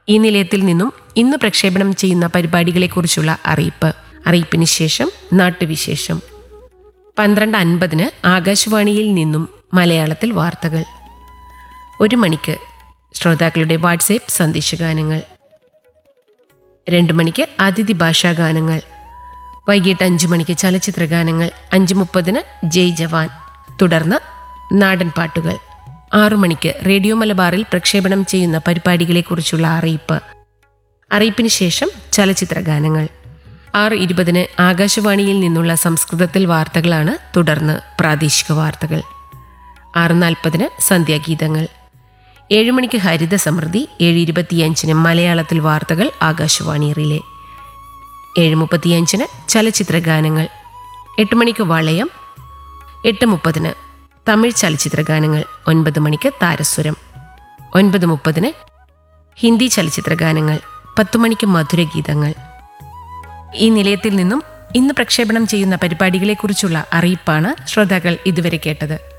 ഈ നിലയത്തിൽ നിന്നും ഇന്ന് പ്രക്ഷേപണം ചെയ്യുന്ന പരിപാടികളെക്കുറിച്ചുള്ള അറിയിപ്പ് അറിയിപ്പിന് ശേഷം നാട്ടുവിശേഷം പന്ത്രണ്ട് അൻപതിന് ആകാശവാണിയിൽ നിന്നും മലയാളത്തിൽ വാർത്തകൾ ഒരു മണിക്ക് ശ്രോതാക്കളുടെ വാട്സേപ്പ് സന്ദേശഗാനങ്ങൾ രണ്ട് മണിക്ക് അതിഥി ഭാഷാ ഗാനങ്ങൾ വൈകിട്ട് അഞ്ച് മണിക്ക് ചലച്ചിത്ര ഗാനങ്ങൾ അഞ്ച് മുപ്പതിന് ജയ് ജവാൻ തുടർന്ന് നാടൻ പാട്ടുകൾ ആറു മണിക്ക് റേഡിയോ മലബാറിൽ പ്രക്ഷേപണം ചെയ്യുന്ന പരിപാടികളെക്കുറിച്ചുള്ള അറിയിപ്പ് അറിയിപ്പിന് ശേഷം ചലച്ചിത്ര ഗാനങ്ങൾ ആറ് ഇരുപതിന് ആകാശവാണിയിൽ നിന്നുള്ള സംസ്കൃതത്തിൽ വാർത്തകളാണ് തുടർന്ന് പ്രാദേശിക വാർത്തകൾ ആറ് നാൽപ്പതിന് സന്ധ്യാഗീതങ്ങൾ ഏഴ് മണിക്ക് ഹരിത സമൃദ്ധി ഏഴ് ഇരുപത്തിയഞ്ചിന് മലയാളത്തിൽ വാർത്തകൾ ആകാശവാണി റിലേ ഏഴ് മുപ്പത്തിയഞ്ചിന് ചലച്ചിത്ര ഗാനങ്ങൾ എട്ട് മണിക്ക് വളയം എട്ട് മുപ്പതിന് തമിഴ് ചലച്ചിത്ര ഗാനങ്ങൾ ഒൻപത് മണിക്ക് താരസ്വരം ഒൻപത് മുപ്പതിന് ഹിന്ദി ചലച്ചിത്ര ഗാനങ്ങൾ പത്തു മണിക്ക് മധുരഗീതങ്ങൾ ഈ നിലയത്തിൽ നിന്നും ഇന്ന് പ്രക്ഷേപണം ചെയ്യുന്ന പരിപാടികളെക്കുറിച്ചുള്ള അറിയിപ്പാണ് ശ്രോതാക്കൾ ഇതുവരെ കേട്ടത്